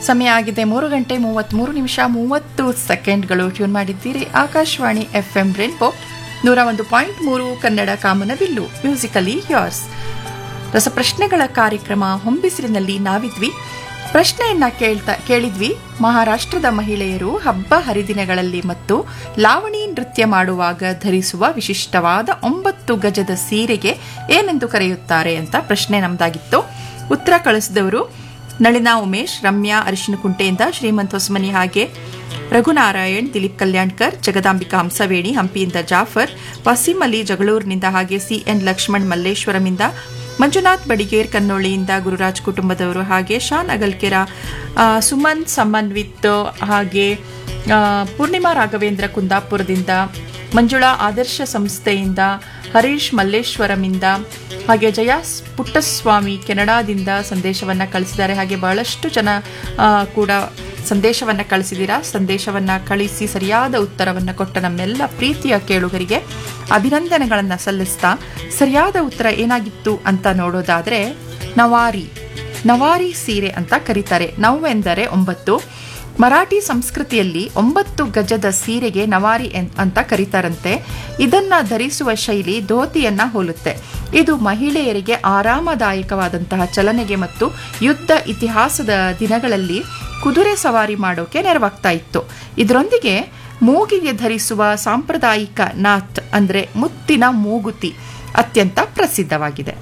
ಸಮಯ ಆಗಿದೆ ಮೂರು ಗಂಟೆ ಮೂವತ್ತ್ಮೂರು ನಿಮಿಷ ಮೂವತ್ತು ಸೆಕೆಂಡ್ಗಳು ಟ್ಯೂನ್ ಮಾಡಿದ್ದೀರಿ ಆಕಾಶವಾಣಿ ಎಫ್ ಎಂ ರೇನ್ಬೋ ನೂರ ಒಂದು ಪಾಯಿಂಟ್ ಮೂರು ಕನ್ನಡ ಕಾಮನಬಿಲ್ಲು ಮ್ಯೂಸಿಕಲಿ ಯಾರ್ಸ್ ರಸಪ್ರಶ್ನೆಗಳ ಕಾರ್ಯಕ್ರಮ ಹೊಂಬಿಸಿರಿನಲ್ಲಿ ನಾವಿದ್ವಿ ಪ್ರಶ್ನೆಯನ್ನ ಕೇಳ್ತಾ ಕೇಳಿದ್ವಿ ಮಹಾರಾಷ್ಟ್ರದ ಮಹಿಳೆಯರು ಹಬ್ಬ ಹರಿದಿನಗಳಲ್ಲಿ ಮತ್ತು ಲಾವಣಿ ನೃತ್ಯ ಮಾಡುವಾಗ ಧರಿಸುವ ವಿಶಿಷ್ಟವಾದ ಒಂಬತ್ತು ಗಜದ ಸೀರೆಗೆ ಏನೆಂದು ಕರೆಯುತ್ತಾರೆ ಅಂತ ಪ್ರಶ್ನೆ ನಮ್ದಾಗಿತ್ತು ಉತ್ತರ ಕಳಿಸಿದವರು ನಳಿನಾ ಉಮೇಶ್ ರಮ್ಯಾ ಅರಿಶಿನಕುಂಟೆಯಿಂದ ಶ್ರೀಮಂತ್ ಹೊಸಮನಿ ಹಾಗೆ ರಘುನಾರಾಯಣ್ ದಿಲೀಪ್ ಕಲ್ಯಾಣ್ಕರ್ ಜಗದಾಂಬಿಕಾ ಹಂಸವೇಣಿ ಹಂಪಿಯಿಂದ ಜಾಫರ್ ವಸೀಂ ಅಲಿ ಜಗಳೂರಿನಿಂದ ಹಾಗೆ ಸಿಎನ್ ಲಕ್ಷ್ಮಣ್ ಮಲ್ಲೇಶ್ವರಮಿಂದ ಮಂಜುನಾಥ್ ಬಡಿಗೇರ್ ಕನ್ನೋಳಿಯಿಂದ ಗುರುರಾಜ್ ಕುಟುಂಬದವರು ಹಾಗೆ ಶಾನ್ ಅಗಲ್ಕೆರ ಆ, ಸುಮನ್ ಸಮನ್ವಿತ್ ಹಾಗೆ ಆ, ಪೂರ್ಣಿಮಾ ರಾಘವೇಂದ್ರ ಕುಂದಾಪುರದಿಂದ ಮಂಜುಳಾ ಆದರ್ಶ ಸಂಸ್ಥೆಯಿಂದ ಹರೀಶ್ ಮಲ್ಲೇಶ್ವರಮಿಂದ ಹಾಗೆ ಜಯ ಪುಟ್ಟಸ್ವಾಮಿ ಕೆನಡಾದಿಂದ ಸಂದೇಶವನ್ನು ಕಳಿಸಿದ್ದಾರೆ ಹಾಗೆ ಬಹಳಷ್ಟು ಜನ ಆ, ಕೂಡ ಸಂದೇಶವನ್ನು ಕಳಿಸಿದ್ದೀರಾ ಸಂದೇಶವನ್ನು ಕಳಿಸಿ ಸರಿಯಾದ ಉತ್ತರವನ್ನು ಕೊಟ್ಟ ನಮ್ಮೆಲ್ಲ ಪ್ರೀತಿಯ ಕೇಳುಗರಿಗೆ ಅಭಿನಂದನೆಗಳನ್ನು ಸಲ್ಲಿಸ್ತಾ ಸರಿಯಾದ ಉತ್ತರ ಏನಾಗಿತ್ತು ಅಂತ ನೋಡೋದಾದರೆ ನವಾರಿ ನವಾರಿ ಸೀರೆ ಅಂತ ಕರೀತಾರೆ ನವ್ ಎಂದರೆ ಒಂಬತ್ತು ಮರಾಠಿ ಸಂಸ್ಕೃತಿಯಲ್ಲಿ ಒಂಬತ್ತು ಗಜದ ಸೀರೆಗೆ ನವಾರಿ ಎನ್- ಅಂತ ಕರೀತಾರಂತೆ ಇದನ್ನ ಧರಿಸುವ ಶೈಲಿ ಧೋತಿಯನ್ನ ಹೋಲುತ್ತೆ ಇದು ಮಹಿಳೆಯರಿಗೆ ಆರಾಮದಾಯಕವಾದಂತಹ ಚಲನೆಗೆ ಮತ್ತು ಯುದ್ಧ ಇತಿಹಾಸದ ದಿನಗಳಲ್ಲಿ ಕುದುರೆ ಸವಾರಿ ಮಾಡೋಕೆ ನೆರವಾಗ್ತಾ ಇತ್ತು ಇದರೊಂದಿಗೆ ಮೂಗಿಗೆ ಧರಿಸುವ ಸಾಂಪ್ರದಾಯಿಕ ನಾತ್ ಅಂದ್ರೆ ಮುತ್ತಿನ ಮೂಗುತಿ ಅತ್ಯಂತ ಪ್ರಸಿದ್ಧವಾಗಿದೆ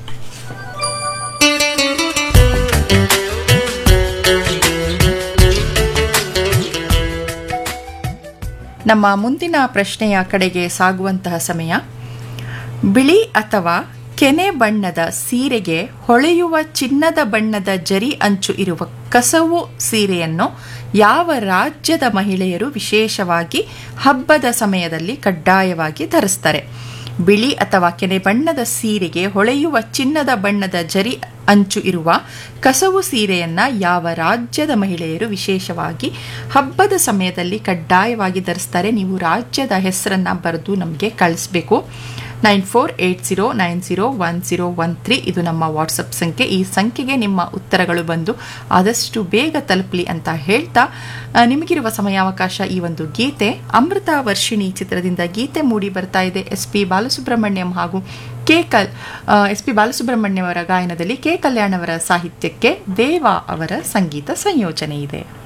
ನಮ್ಮ ಮುಂದಿನ ಪ್ರಶ್ನೆಯ ಕಡೆಗೆ ಸಾಗುವಂತಹ ಸಮಯ ಬಿಳಿ ಅಥವಾ ಕೆನೆ ಬಣ್ಣದ ಸೀರೆಗೆ ಹೊಳೆಯುವ ಚಿನ್ನದ ಬಣ್ಣದ ಜರಿ ಅಂಚು ಇರುವ ಕಸವು ಸೀರೆಯನ್ನು ಯಾವ ರಾಜ್ಯದ ಮಹಿಳೆಯರು ವಿಶೇಷವಾಗಿ ಹಬ್ಬದ ಸಮಯದಲ್ಲಿ ಕಡ್ಡಾಯವಾಗಿ ಧರಿಸ್ತಾರೆ ಬಿಳಿ ಅಥವಾ ಕೆನೆ ಬಣ್ಣದ ಸೀರೆಗೆ ಹೊಳೆಯುವ ಚಿನ್ನದ ಬಣ್ಣದ ಜರಿ ಅಂಚು ಇರುವ ಕಸವು ಸೀರೆಯನ್ನ ಯಾವ ರಾಜ್ಯದ ಮಹಿಳೆಯರು ವಿಶೇಷವಾಗಿ ಹಬ್ಬದ ಸಮಯದಲ್ಲಿ ಕಡ್ಡಾಯವಾಗಿ ಧರಿಸ್ತಾರೆ ನೀವು ರಾಜ್ಯದ ಹೆಸರನ್ನ ಬರೆದು ನಮಗೆ ಕಳಿಸ್ಬೇಕು nine four eight zero nine zero one zero one three ಇದು ನಮ್ಮ ವಾಟ್ಸಪ್ ಸಂಖ್ಯೆ ಈ ಸಂಖ್ಯೆಗೆ ನಿಮ್ಮ ಉತ್ತರಗಳು ಬಂದು ಆದಷ್ಟು ಬೇಗ ತಲುಪಲಿ ಅಂತ ಹೇಳ್ತಾ ಆ, ನಿಮಗಿರುವ ಸಮಯಾವಕಾಶ ಈ ಒಂದು ಗೀತೆ ಅಮೃತ ವರ್ಷಿಣಿ ಚಿತ್ರದಿಂದ ಗೀತೆ ಮೂಡಿ ಬರ್ತಾ ಇದೆ ಎಸ್ ಪಿ ಬಾಲಸುಬ್ರಹ್ಮಣ್ಯಂ ಹಾಗೂ ಕೆ ಕಲ್ ಎಸ್ ಪಿ ಬಾಲಸುಬ್ರಹ್ಮಣ್ಯಂ ಅವರ ಗಾಯನದಲ್ಲಿ ಕೆ ಕಲ್ಯಾಣ್ ಅವರ ಸಾಹಿತ್ಯಕ್ಕೆ ದೇವಾ ಅವರ ಸಂಗೀತ ಸಂಯೋಜನೆ ಇದೆ